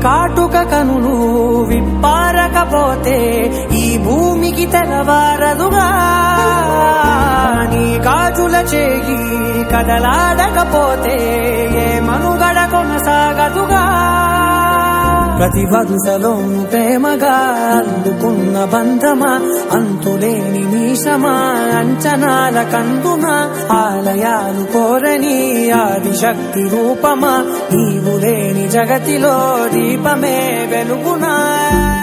కాటుక కనులు విప్పారకపోతే ఈ భూమికి తెలవారదుగా నీ గాజుల చేయి కదలాడకపోతే ఏ మనుగడ కొనసాగదుగా ప్రతి వరుసలో ప్రేమగా అందుకున్న బంధమా అంతులేని మీసమా అంచనాల కందున ఆలయాలు కోరని ఆదిశక్తి రూపమా నీవు లేని జగతిలో దీపమే వెలుగునా